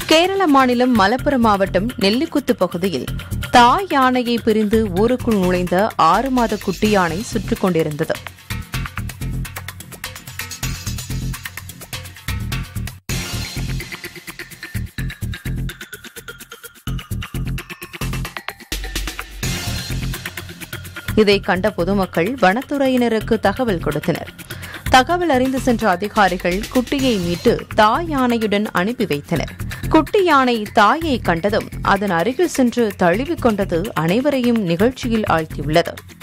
கேரள மாநிலம் மலப்புரம் மாவட்டம் நெல்லிக்குத்து பகுதியில் தாய் யானையை பிரிந்து ஊருக்குள் நுழைந்த ஆறு மாத குட்டி யானை சுற்றிக் கொண்டிருந்தது இதை கண்ட பொதுமக்கள் வனத்துறையினருக்கு தகவல் கொடுத்தனர் தகவல் அறிந்து சென்ற அதிகாரிகள் குட்டியை மீட்டு தாய் யானையுடன் அனுப்பி வைத்தனர் குட்டி யானை தாயை கண்டதும் அதன் அருகில் சென்று தழுவிக் கொண்டது அனைவரையும் நிகழ்ச்சியில் ஆழ்த்தியுள்ளது